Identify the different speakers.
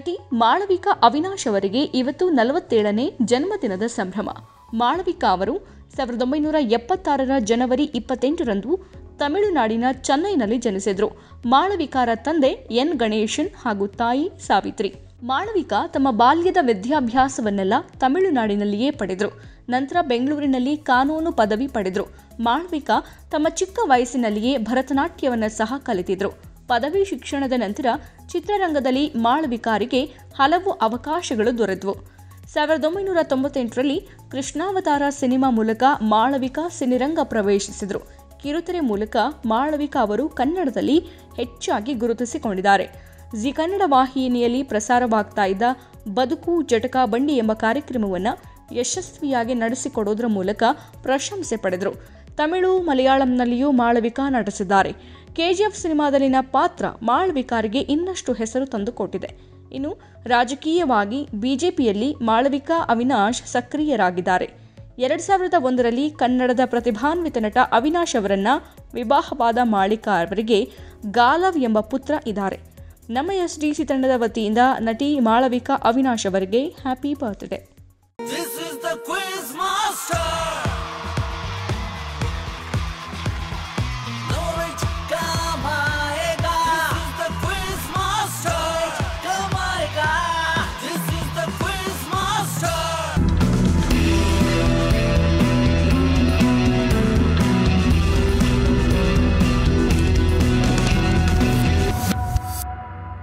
Speaker 1: ನಟಿ ಮಾಳವಿಕಾ ಅವಿನಾಶ್ ಅವರಿಗೆ ಇವತ್ತು ನಲವತ್ತೇಳನೇ ಜನ್ಮದಿನದ ಸಂಭ್ರಮ ಮಾಳವಿಕಾ ಅವರು ಸಾವಿರದ ಒಂಬೈನೂರ ಎಪ್ಪತ್ತಾರರ ಜನವರಿ ಇಪ್ಪತ್ತೆಂಟರಂದು ತಮಿಳುನಾಡಿನ ಚೆನ್ನೈನಲ್ಲಿ ಜನಿಸಿದ್ರು ಮಾಳವಿಕಾರ ತಂದೆ ಎನ್ ಗಣೇಶನ್ ಹಾಗೂ ತಾಯಿ ಸಾವಿತ್ರಿ ಮಾಳವಿಕಾ ತಮ್ಮ ಬಾಲ್ಯದ ವಿದ್ಯಾಭ್ಯಾಸವನ್ನೆಲ್ಲ ತಮಿಳುನಾಡಿನಲ್ಲಿಯೇ ಪಡೆದರು ನಂತರ ಬೆಂಗಳೂರಿನಲ್ಲಿ ಕಾನೂನು ಪದವಿ ಪಡೆದರು ಮಾಳವಿಕಾ ತಮ್ಮ ಚಿಕ್ಕ ವಯಸ್ಸಿನಲ್ಲಿಯೇ ಭರತನಾಟ್ಯವನ್ನು ಸಹ ಕಲಿತಿದ್ರು ಪದವಿ ಶಿಕ್ಷಣದ ನಂತರ ಚಿತ್ರರಂಗದಲ್ಲಿ ಮಾಳವಿಕಾರಿಗೆ ಹಲವು ಅವಕಾಶಗಳು ದೊರೆತವು ಸಾವಿರದ ಒಂಬೈನೂರ ತೊಂಬತ್ತೆಂಟರಲ್ಲಿ ಕೃಷ್ಣಾವತಾರ ಸಿನಿಮಾ ಮೂಲಕ ಮಾಳವಿಕಾ ಸಿನಿರಂಗ ಪ್ರವೇಶಿಸಿದರು ಕಿರುತೆರೆ ಮೂಲಕ ಮಾಳವಿಕಾ ಅವರು ಕನ್ನಡದಲ್ಲಿ ಹೆಚ್ಚಾಗಿ ಗುರುತಿಸಿಕೊಂಡಿದ್ದಾರೆ ಜಿ ಕನ್ನಡ ವಾಹಿನಿಯಲ್ಲಿ ಪ್ರಸಾರವಾಗ್ತಾ ಇದ್ದ ಬದುಕು ಜಟಕಾ ಬಂಡಿ ಎಂಬ ಕಾರ್ಯಕ್ರಮವನ್ನು ಯಶಸ್ವಿಯಾಗಿ ನಡೆಸಿಕೊಡೋದ್ರ ಮೂಲಕ ಪ್ರಶಂಸೆ ಪಡೆದರು ತಮಿಳು ಮಲಯಾಳಂನಲ್ಲಿಯೂ ಮಾಳವಿಕಾ ನಟಿಸಿದ್ದಾರೆ ಕೆಜಿಎಫ್ ಸಿನಿಮಾದಲ್ಲಿನ ಪಾತ್ರ ಮಾಳವಿಕಾರಿಗೆ ಇನ್ನಷ್ಟು ಹೆಸರು ತಂದುಕೊಟ್ಟಿದೆ ಇನ್ನು ರಾಜಕೀಯವಾಗಿ ಬಿಜೆಪಿಯಲ್ಲಿ ಮಾಳವಿಕಾ ಅವಿನಾಶ್ ಸಕ್ರಿಯರಾಗಿದ್ದಾರೆ ಎರಡು ಸಾವಿರದ ಒಂದರಲ್ಲಿ ಕನ್ನಡದ ಪ್ರತಿಭಾನ್ವಿತ ನಟ ಅವಿನಾಶ್ ಅವರನ್ನ ವಿವಾಹವಾದ ಮಾಳಿಕಾ ಅವರಿಗೆ ಗಾಲವ್ ಎಂಬ ಪುತ್ರ ಇದ್ದಾರೆ ನಮ್ಮ ಎಸ್ ಡಿ ಸಿ ತಂಡದ ವತಿಯಿಂದ ನಟಿ ಮಾಳವಿಕಾ ಅವಿನಾಶ್ ಅವರಿಗೆ ಹ್ಯಾಪಿ ಬರ್ತ್ಡೇ